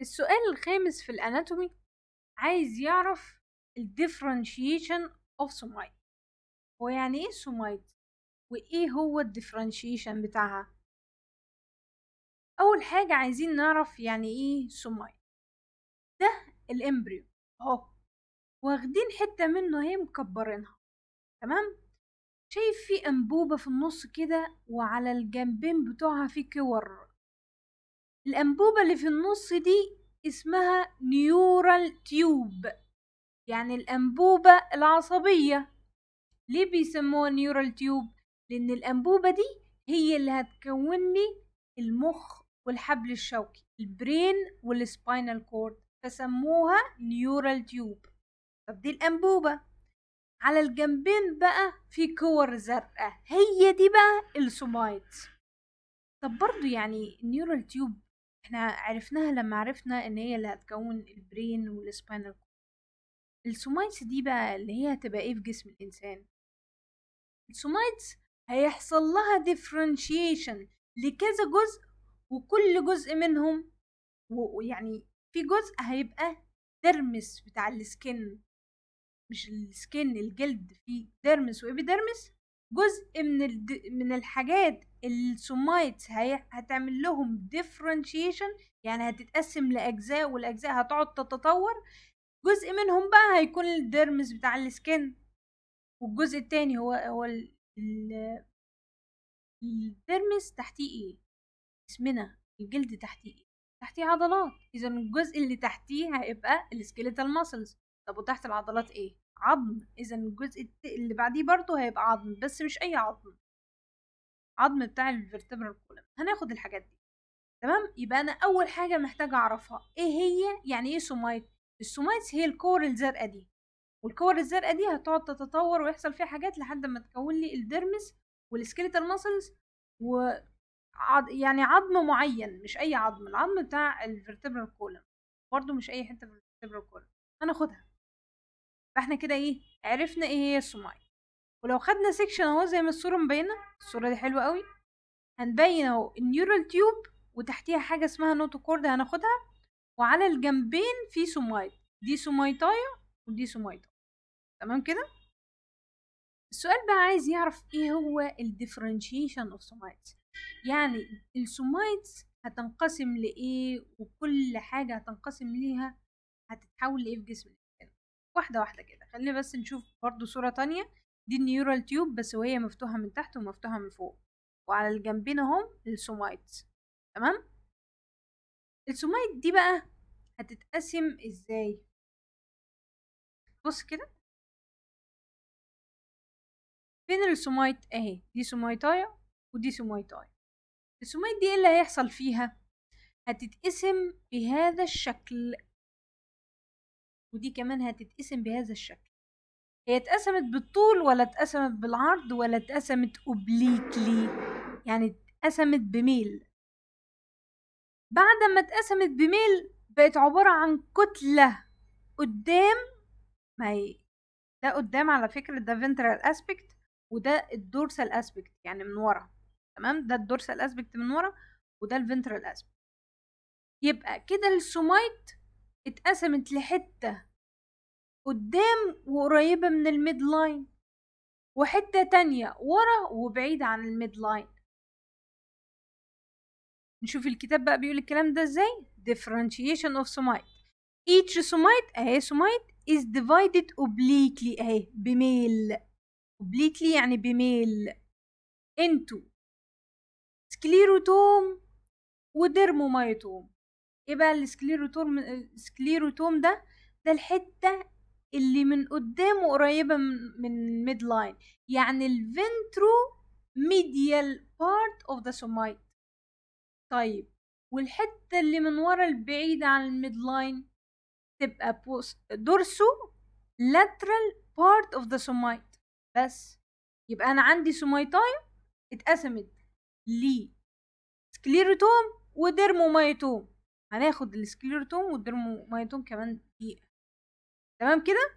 السؤال الخامس في الاناتومي عايز يعرف ال differentiation of somites هو يعني ايه somites وايه هو ال differentiation بتاعها اول حاجة عايزين نعرف يعني ايه somite ده الامبريو اهو واخدين حتة منه اهي مكبرينها تمام شايف في انبوبة في النص كده وعلى الجنبين بتوعها في كور الأنبوبة اللي في النص دي اسمها نيورال تيوب يعني الأنبوبة العصبية ليه بيسموها نيورال تيوب؟ لأن الأنبوبة دي هي اللي هتكون لي المخ والحبل الشوكي البرين والسباينال كورد فسموها نيورال تيوب طب دي الأنبوبة على الجنبين بقى في كور زرقاء هي دي بقى السومايت طب برضو يعني النيورال تيوب احنا عرفناها لما عرفنا ان هي اللي هتكون البرين والسباينال السومايتس دي بقى اللي هي هتبقى ايه في جسم الانسان السومايتس هيحصل لها ديفرنشيشن لكذا جزء وكل جزء منهم ويعني في جزء هيبقى ديرمس بتاع السكن مش السكن الجلد فيه ديرمس وإبيديرمس جزء من الد... من الحاجات السومايتس هي... هتعمل لهم ديفرنشيشن يعني هتتقسم لاجزاء والاجزاء هتقعد تتطور جزء منهم بقى هيكون الديرمس بتاع السكن والجزء التاني هو هو ال... ال... الديرمس تحتيه ايه جسمنا الجلد تحتيه ايه تحتيه عضلات اذا الجزء اللي تحتيه هيبقى السكيليتال ماسلز طب وتحت العضلات ايه عظم اذا الجزء اللي بعديه برضه هيبقى عظم بس مش اي عظم عظم بتاع الفرتبرال كولم هناخد الحاجات دي تمام يبقى انا اول حاجه محتاجه اعرفها ايه هي يعني ايه سومايت السومايتس هي الكور الزرقاء دي والكور الزرقاء دي هتقعد تتطور ويحصل فيها حاجات لحد ما تكون لي الديرمس والسكيليتال ماسلز و عض... يعني عظم معين مش اي عظم العظم بتاع الفرتبرال كولم برضو مش اي حته في الفرتبرال كولم هناخدها فاحنا كده ايه عرفنا ايه هي السومايت ولو خدنا سيكشن اهو زي ما الصوره مبينه الصوره دي حلوه قوي هنبين اهو النيورال تيوب وتحتيها حاجه اسمها نوتوكورد هناخدها وعلى الجنبين في سومايت دي سومايتايا ودي سومايتا تمام كده السؤال بقى عايز يعرف ايه هو الديفرنشيشن اوف سومايتس يعني السومايتس هتنقسم لايه وكل حاجه هتنقسم ليها هتتحول لايه في جسم الانسان واحده واحده كده خلينا بس نشوف برضو صوره تانية دي النيورال تيوب بس وهي مفتوحه من تحت ومفتوحه من فوق وعلى الجنبين اهم السومايتس تمام السومايت دي بقى هتتقسم ازاي بص كده فين السومايت اهي دي سومايتايا ودي سومايتايا السومايت دي ايه اللي هيحصل فيها هتتقسم بهذا الشكل ودي كمان هتتقسم بهذا الشكل هي اتقسمت بالطول ولا اتقسمت بالعرض ولا اتقسمت اوبليكلي يعني اتقسمت بميل بعد ما اتقسمت بميل بقت عبارة عن كتلة قدام ما هي ده قدام على فكرة ده ventral aspect وده الدورسال aspect يعني من ورا تمام ده الدورسال aspect من ورا وده الفنترال aspect يبقى كده السومايت اتقسمت لحتة قدام وقريبة من الميد لاين وحتة تانية ورا وبعيدة عن الميد لاين نشوف الكتاب بقى بيقول الكلام ده ازاي differentiation of somite each somite اهي somite is divided obliquely اهي بميل obliquely يعني بميل into سكليروتوم وديرمومايتوم ايه بقى السكليروتوم السكليروتوم ده ده الحته اللي من قدام قريبه من ميد لاين يعني الفنترو ميديال بارت اوف ذا سومايت طيب والحته اللي من ورا البعيده عن الميد لاين تبقى بوست دورسو lateral part of the somoid بس يبقى انا عندي سومايتايا اتقسمت ل سكليروتوم وديرمومايتوم هناخد السكليروتوم والديرمومايتوم كمان دقيقة تمام كده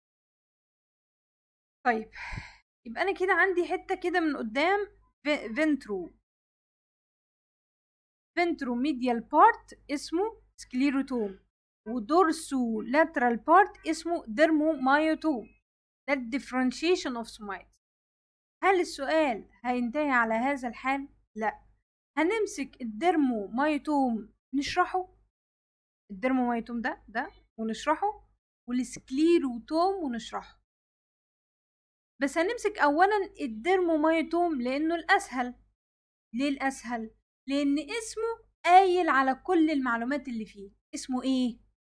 طيب يبقى انا كده عندي حتة كده من قدام فنترو فنترو ميديال بارت اسمه سكليروتوم ودورسو لاترال بارت اسمه ديرمومايوتوم ده الديفرنشيشن اوف سومايت هل السؤال هينتهي على هذا الحال لا هنمسك الديرمومايوتوم نشرحه الديرمومايوتوم ده ده ونشرحه والسكليروتوم ونشرحه بس هنمسك اولا الديرمومايوتوم لانه الاسهل ليه الاسهل لان اسمه قايل على كل المعلومات اللي فيه اسمه ايه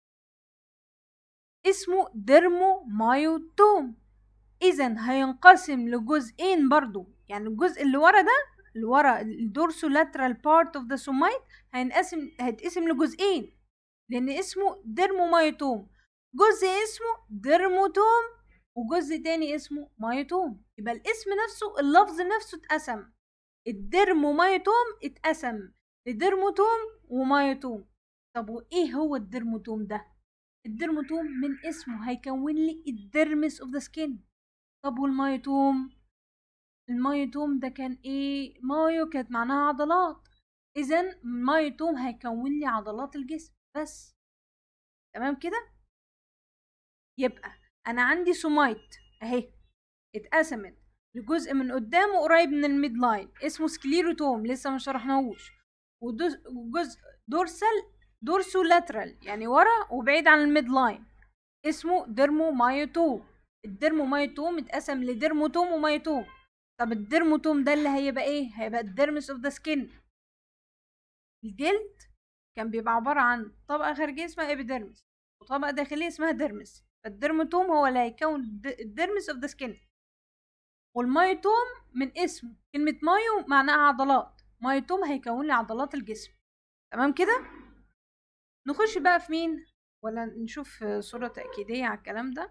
اسمه ديرمومايوتوم اذا هينقسم لجزئين برضو يعني الجزء اللي ورا ده اللي ورا الدورسو لاترال بارت اوف ذا سومايت هينقسم هيتقسم لجزئين لان اسمه ديرمومايوتوم جزء اسمه ديرموتوم وجزء تاني اسمه مايوتوم يبقى الاسم نفسه اللفظ نفسه اتقسم الديرمومايوتوم اتقسم لديرموتوم ومايوتوم طب وايه هو الديرموتوم ده الديرموتوم من اسمه هيكون لي الديرمس اوف ذا سكين طب والمايوتوم المايوتوم ده كان ايه مايو كانت معناها عضلات اذا المايوتوم هيكون لي عضلات الجسم بس تمام كده يبقى انا عندي سومايت اهي اتقسمت لجزء من قدامه قريب من الميد لاين اسمه سكليروتوم لسه ما شرحناهوش وجزء دورسال دورسو لاترال يعني ورا وبعيد عن الميد لاين اسمه ديرمومايوتوم الديرمومايوتوم اتقسم لديرموتوم ومايوتوم طب الديرموتوم ده اللي هيبقى ايه هيبقى الديرمس اوف ذا سكين الجلد كان بيبقى عبارة عن طبقة خارجية اسمها ابيديرمس وطبقة داخلية اسمها ديرمس فالديرموتوم هو اللي هيكون الديرمس اوف ذا سكين والمايوتوم من اسمه كلمة مايو معناها عضلات مايوتوم هيكون لي عضلات الجسم تمام كده نخش بقى في مين ولا نشوف صورة تأكيدية على الكلام ده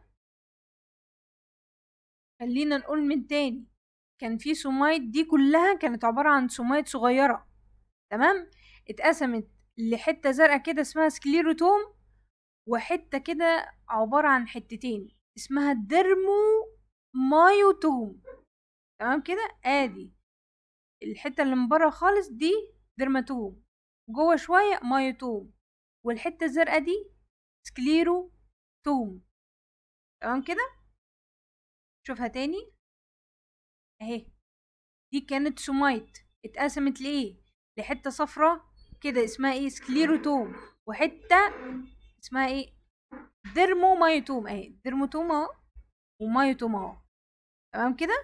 خلينا نقول من تاني كان في سومايت دي كلها كانت عبارة عن سومايت صغيرة تمام اتقسمت لحتة زرقاء كده اسمها سكليروتوم وحتة كده عبارة عن حتتين اسمها ديرمو مايوتوم تمام كده ادي الحتة اللي من بره خالص دي ديرماتوم جوه شوية مايوتوم والحتة الزرقاء دي سكليرو توم تمام كده شوفها تاني اهي دي كانت سومايت اتقسمت لايه لحته صفرة كده اسمها ايه سكليروتوم وحته اسمها ايه ديرمومايوتوم اهي ديرموتوم اهو ومايوتوم اهو تمام كده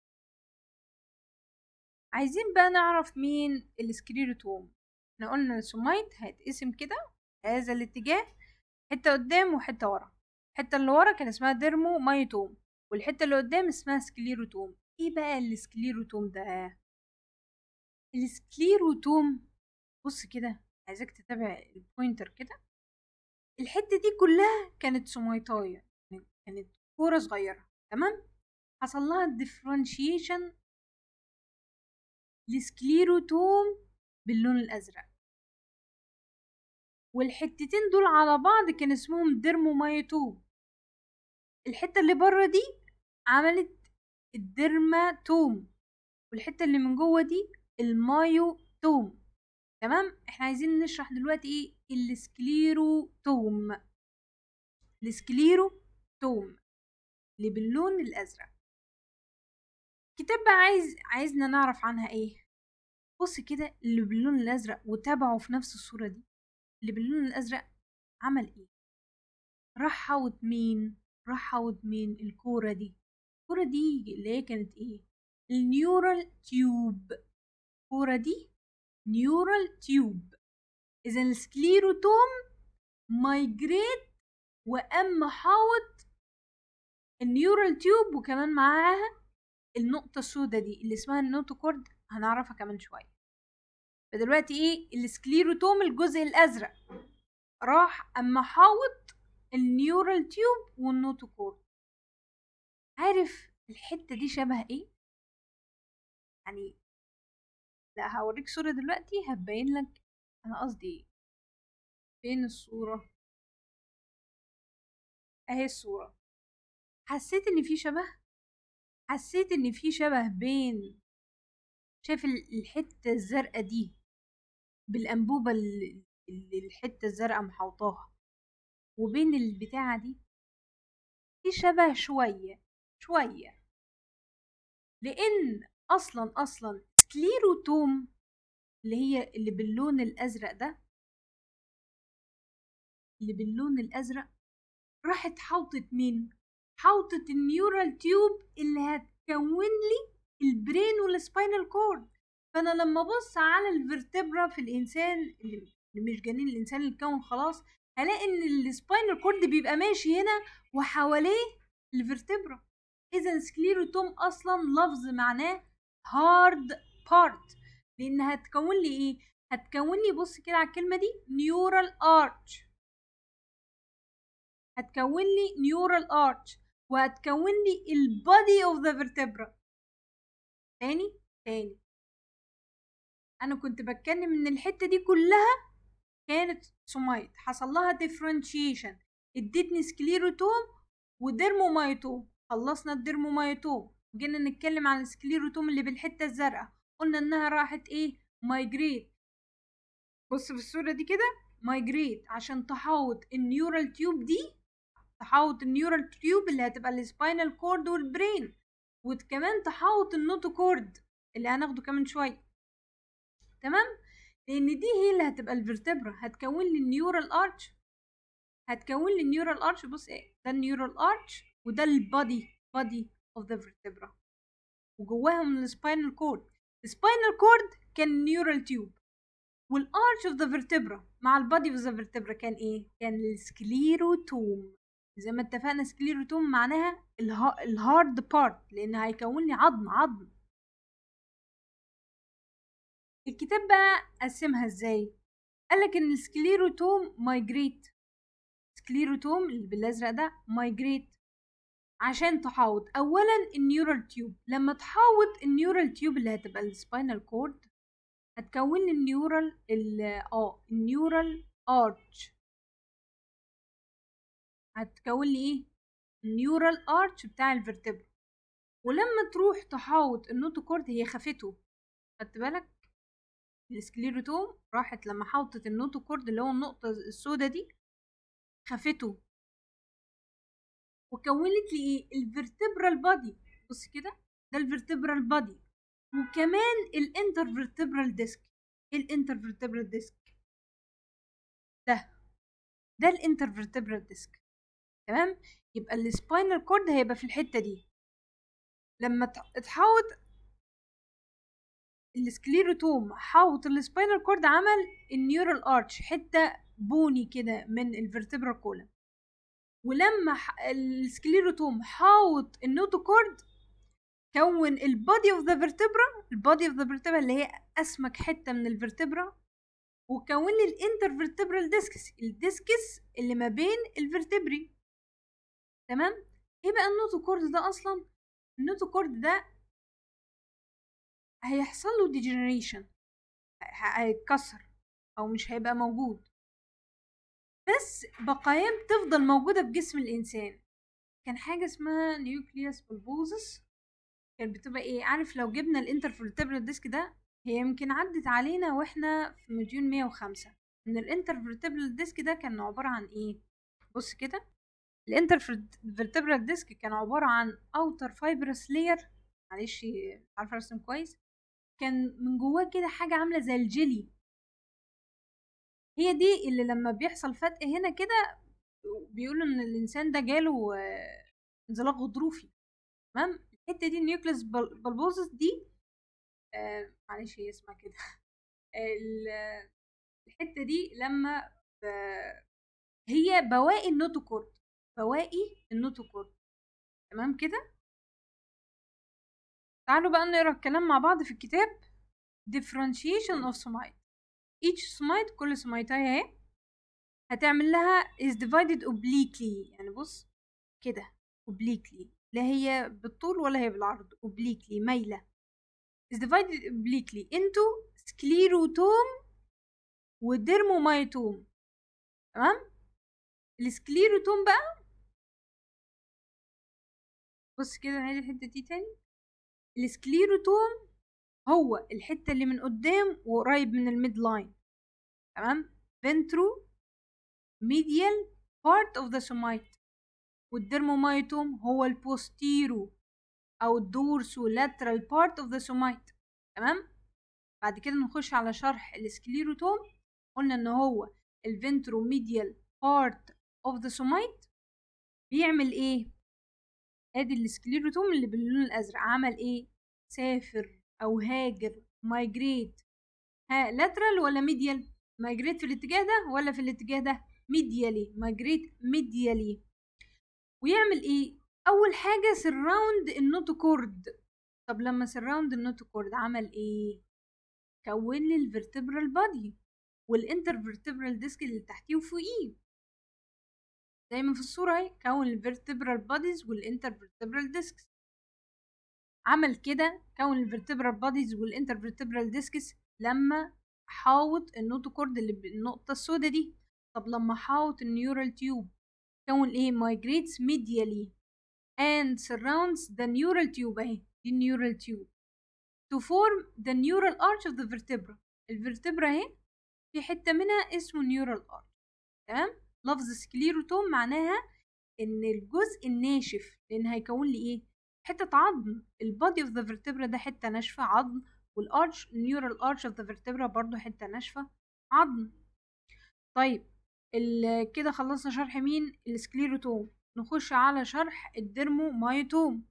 عايزين بقى نعرف مين السكليروتوم احنا قلنا السومايت هيتقسم كده هذا الاتجاه حته قدام وحته ورا الحته اللي ورا كان اسمها ديرمومايوتوم والحته اللي قدام اسمها سكليروتوم ايه بقى السكليروتوم ده السكليروتوم بص كده عايزاك تتابع البوينتر كده الحتة دي كلها كانت سوميطاية كانت كورة صغيرة تمام حصل لها ديفرنشيشن لسكليروتوم باللون الأزرق والحتتين دول على بعض كان اسمهم ديرمومايوتوم الحتة اللي بره دي عملت الديرماتوم والحتة اللي من جوه دي المايوتوم تمام احنا عايزين نشرح دلوقتي ايه السكليروتوم السكليروتوم اللي باللون الازرق الكتاب بقى عايز عايزنا نعرف عنها ايه بص كده اللي باللون الازرق وتابعه في نفس الصورة دي اللي باللون الازرق عمل ايه راح حوط مين راح حوط مين الكورة دي الكورة دي اللي هي كانت ايه النيورال تيوب الكورة دي نيورال تيوب اذا السكليروتوم مايجريت وقام حاوط النيورال تيوب وكمان معاها النقطة السوداء دي اللي اسمها النوتوكورد هنعرفها كمان شوية فدلوقتي ايه السكليروتوم الجزء الازرق راح اما حاوط النيورال تيوب والنوتوكورد عارف الحتة دي شبه ايه يعني لا هوريك صورة دلوقتي هتبين لك انا قصدي ايه فين الصورة اهي الصورة حسيت ان في شبه حسيت ان في شبه بين شايف الحتة الزرقاء دي بالأنبوبة اللي الحتة الزرقاء محوطاها وبين البتاعة دي في شبه شوية شوية لأن أصلا أصلا سكليروتوم اللي هي اللي باللون الأزرق ده اللي باللون الأزرق راحت حوطت مين؟ حوطت النيورال تيوب اللي هتكون لي البرين والسباينال كورد فانا لما ابص على الفرتبرا في الانسان اللي مش جنين الانسان اللي اتكون خلاص هلاقي ان السباينال كورد بيبقى ماشي هنا وحواليه الفرتبرا اذا سكليروتوم اصلا لفظ معناه هارد بارت لان هتكون لي ايه هتكون لي بص كده على الكلمه دي نيورال ارش هتكون لي نيورال ارش وهتكون لي البادي اوف ذا فيرتبرا تاني تاني انا كنت بتكلم ان الحته دي كلها كانت سومايت حصل لها ديفرنشيشن ادتني سكليروتوم وديرمومايتوم خلصنا الديرمومايتوم جينا نتكلم عن السكليروتوم اللي بالحته الزرقاء قلنا انها راحت ايه مايجريت بص في الصوره دي كده مايجريت عشان تحوط النيورال تيوب دي تحوط النيورال تيوب اللي هتبقى السباينال كورد والبرين وكمان تحوط النوتو كورد اللي هناخده كمان شويه تمام لان دي هي اللي هتبقى الفرتبرا هتكون لي النيورال ارش هتكون لي النيورال ارش بص ايه ده النيورال ارش وده البادي بادي اوف ذا فيرتبرا وجواهم السباينال كورد السباينال كورد كان نيورال تيوب والارش اوف ذا فيرتبرا مع البادي اوف ذا فيرتبرا كان ايه كان السكليروتوم زي ما اتفقنا سكليروتوم معناها الهارد بارت لان هيكون لي عظم عظم الكتاب بقى قسمها ازاي قالك ان السكليروتوم مايجريت سكليروتوم اللي بالازرق ده مايجريت عشان تحاوط اولا النيورال تيوب لما تحاوط النيورال تيوب اللي هتبقى السباينال كورد هتكون لي النيورال اه النيورال ارش هتكون لي ايه النيورال ارش بتاع الفرتبرا ولما تروح تحاوط النوتو كورد هي خفته خدت بالك السكليروتوم راحت لما حاوطت النوتو كورد اللي هو النقطة السوداء دي خفته وكونت لي ايه الفرتبرال بادي بص كده ده الفرتبرال بادي وكمان الانترفرتبرال ديسك ايه الانترفرتبرال ديسك ده ده الانترفرتبرال ديسك تمام يبقى السباينال كورد هيبقى في الحته دي لما تحاوط السكليروتوم حاوط السباينال كورد عمل النيورال ارش حته بوني كده من الفرتبرال كولم ولما السكليروتوم حاوط النوتو كورد كون البادي اوف ذا فيرتبرا البادي اوف ذا فيرتبرا اللي هي اسمك حته من الفرتبرا وكون لي الانترفرتبرال ديسكس الديسكس اللي ما بين الفرتبري تمام ايه بقى النوتو كورد ده اصلا النوتو كورد ده هيحصل له ديجنريشن هيتكسر او مش هيبقى موجود بس بقايا بتفضل موجودة في جسم الإنسان كان حاجة اسمها نيوكليوس بلبوزس كانت بتبقى ايه عارف لو جبنا الانترفرتبرال ديسك ده هي يمكن عدت علينا واحنا في مليون مية وخمسة ان الانترفرتبرال ديسك ده كان عبارة عن ايه بص كده الانترفرتبرال ديسك كان عبارة عن اوتر فايبرس لاير معلش عارفة ارسم كويس كان من جواه كده حاجة عاملة زي الجيلي هي دي اللي لما بيحصل فتق هنا كده بيقولوا ان الانسان ده جاله انزلاق غضروفي تمام الحته دي النيوكليس بلبوزس دي آه معلش هي اسمها كده الحته دي لما ب... هي بواقي النوتوكورد بواقي النوتوكورد تمام كده تعالوا بقى نقرا الكلام مع بعض في الكتاب differentiation of somite each somite كل سمايتاية اهي هتعمل لها is divided obliquely يعني بص كده obliquely لا هي بالطول ولا هي بالعرض obliquely مايلة is divided obliquely into sclerotom وديرمومايتوم تمام السكليروتوم بقى بص كده نعيد الحتة دي تاني السكليروتوم هو الحتة اللي من قدام وقريب من الميد لاين تمام ventro medial part of the somatic والدرمومايتوم هو البوستيرو او الدورسو lateral part of the somatic تمام بعد كده نخش على شرح السكليروتوم قلنا ان هو الفنتروميديال part of the somatic بيعمل ايه ادي السكليروتوم اللي باللون الازرق عمل ايه سافر او هاجر مايجريت ها لاترال ولا ميديال مايجريت في الاتجاه ده ولا في الاتجاه ده ميديالي مايجريت ميديالي ويعمل ايه اول حاجه سراوند النوتوكورد طب لما سراوند النوتوكورد عمل ايه كون لي الفرتبرال بادي والانترفرتبرال ديسك اللي تحتيه وفوقيه زي ما في الصورة اهي كون الفرتبرال باديز والانترفرتبرال ديسكس عمل كده كون الفرتبرال باديز والانترفرتبرال ديسكس لما حاوط النوتوكورد اللي بالنقطة السوداء دي طب لما حاوط النيورال تيوب كون ايه migrates medially and surrounds the neural tube اهي دي النيورال تيوب to form the neural arch of the vertebra الفرتبرا اهي في حتة منها اسمه neural arch تمام لفظ سكليروتوم معناها ان الجزء الناشف لان هيكون لي ايه حتة عظم البادي اوف ذا vertebra ده حتة ناشفة عظم والارش النيورال ارش اوف ذا vertebra برضو حتة ناشفة عظم طيب كده خلصنا شرح مين السكليروتوم نخش على شرح الدرمو مايتوم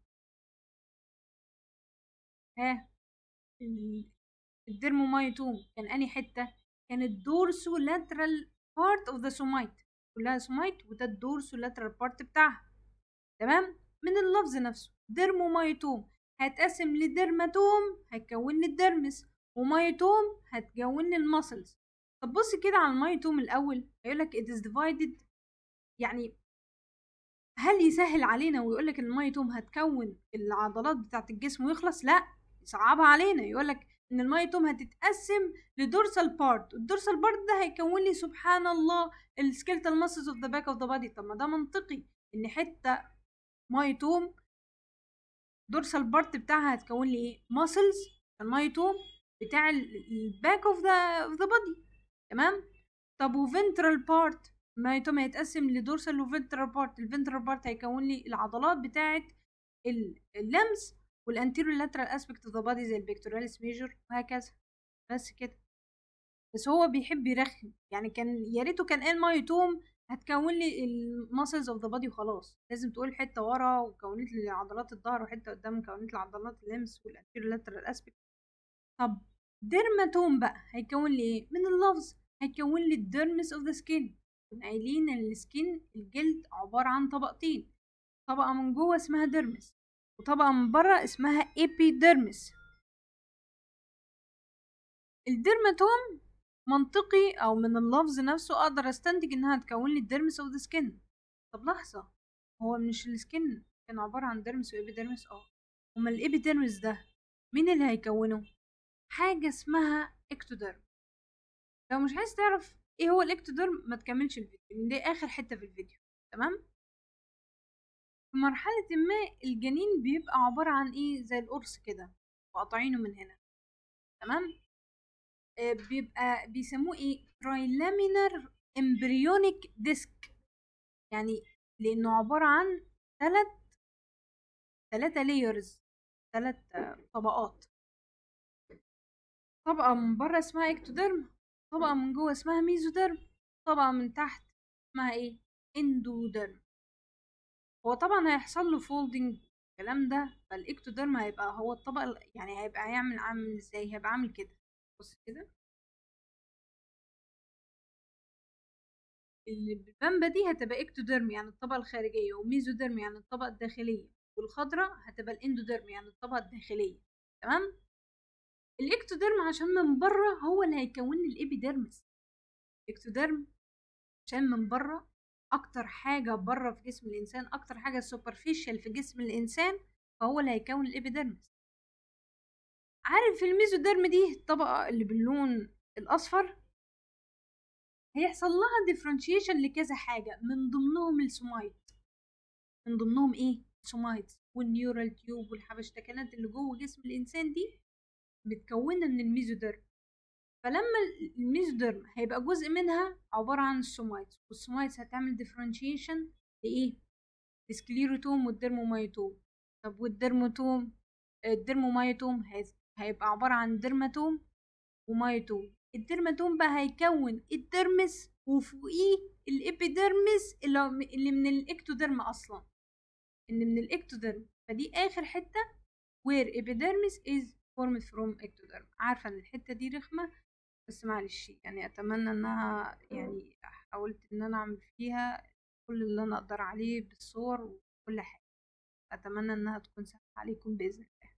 ها الدرمو مايتوم كان اني حتة كان الدورسو لاترال بارت اوف ذا سومايت كلها سومايت وده الدورسو لاترال بارت بتاعها تمام من اللفظ نفسه ديرمو مايتوم هتقسم لديرماتوم هتكون لي الدرمس ومايتوم هتكون لي المسلز طب بص كده على المايتوم الاول هيقول لك it is divided يعني هل يسهل علينا ويقول لك المايتوم هتكون العضلات بتاعه الجسم ويخلص لا يصعبها علينا يقول لك ان المايتوم هتتقسم لدورسال بارت الدورسال بارت ده هيكون لي سبحان الله السكيلتال ماسلز اوف ذا باك اوف ذا بادي طب ما ده منطقي ان حته مايتوم دورسال بارت بتاعها هتكون لي ايه ماسلز المايتوم بتاع الباك اوف ذا اوف ذا بادي تمام طب وفنترال بارت المايتوم هيتقسم لدورسال وفنترال بارت الفنترال بارت هيكون لي العضلات بتاعه اللمس والانتيريور لاترال اسبكت اوف ذا بادي زي البيكتوراليس ميجر وهكذا بس كده بس هو بيحب يرخم يعني كان يا ريته كان قال مايتوم هتكون لي الماسلز اوف ذا بادي وخلاص لازم تقول حته ورا وكونت لي عضلات الظهر وحته قدام كونت لي عضلات اللمس والانتيريور لاترال اسبكت طب ديرماتوم بقى هيكون لي ايه من اللفظ هيكون لي الديرمس اوف ذا سكين كنا قايلين ان السكين الجلد عباره عن طبقتين طبقه من جوه اسمها ديرمس وطبقة من بره اسمها ايبيديرمس الديرماتوم منطقي او من اللفظ نفسه اقدر استنتج انها تكون لي الديرمس اوف ذا سكين طب لحظة هو مش السكين كان عبارة عن ديرمس وايبيديرمس اه هما الايبيديرمس ده مين اللي هيكونه حاجة اسمها اكتوديرم لو مش عايز تعرف ايه هو الاكتوديرم ما تكملش الفيديو دي اخر حتة في الفيديو تمام في مرحلة ما الجنين بيبقى عبارة عن ايه زي القرص كده وقاطعينه من هنا تمام آه بيبقى بيسموه ايه ترايلامينر امبريونيك ديسك يعني لانه عبارة عن ثلاث ثلاثة لايرز ثلاث طبقات طبقة من بره اسمها اكتوديرم طبقة من جوه اسمها ميزوديرم طبقة من تحت اسمها ايه اندوديرم هو طبعا هيحصل له فولدنج الكلام ده فالاكتوديرم هيبقى هو الطبقة يعني هيبقى هيعمل عامل ازاي هيبقى عامل كده بص كده البامبا دي هتبقى اكتوديرم يعني الطبقة الخارجية وميزوديرم يعني الطبقة الداخلية والخضراء هتبقى الاندوديرم يعني الطبقة الداخلية تمام الاكتوديرم عشان من بره هو اللي هيكون لي الابيديرمس الاكتوديرم عشان من بره اكتر حاجة بره في جسم الانسان اكتر حاجة سوبرفيشال في جسم الانسان فهو اللي هيكون الابيديرمس عارف الميزوديرم دي الطبقة اللي باللون الاصفر هيحصل لها ديفرنشيشن لكذا حاجة من ضمنهم السومايت من ضمنهم ايه السومايت والنيورال تيوب والحبشتكنات اللي جوه جسم الانسان دي متكونة من الميزوديرم فلما الميزوديرم هيبقى جزء منها عبارة عن السومايتس والسومايتس هتعمل ديفرنشيشن لإيه؟ السكليروتوم والديرمومايتوم طب والديرموتوم الديرمومايتوم هيبقى عبارة عن ديرماتوم ومايتوم الديرماتوم بقى هيكون الديرمس وفوقيه الابيديرمس اللي من الاكتوديرم اصلا ان من الاكتوديرم فدي اخر حته where epidermis is formed from ectoderm عارفه ان الحته دي رخمه بس معلش يعني اتمنى انها يعني حاولت ان انا اعمل فيها كل اللي انا اقدر عليه بالصور وكل حاجه اتمنى انها تكون سهله عليكم باذن الله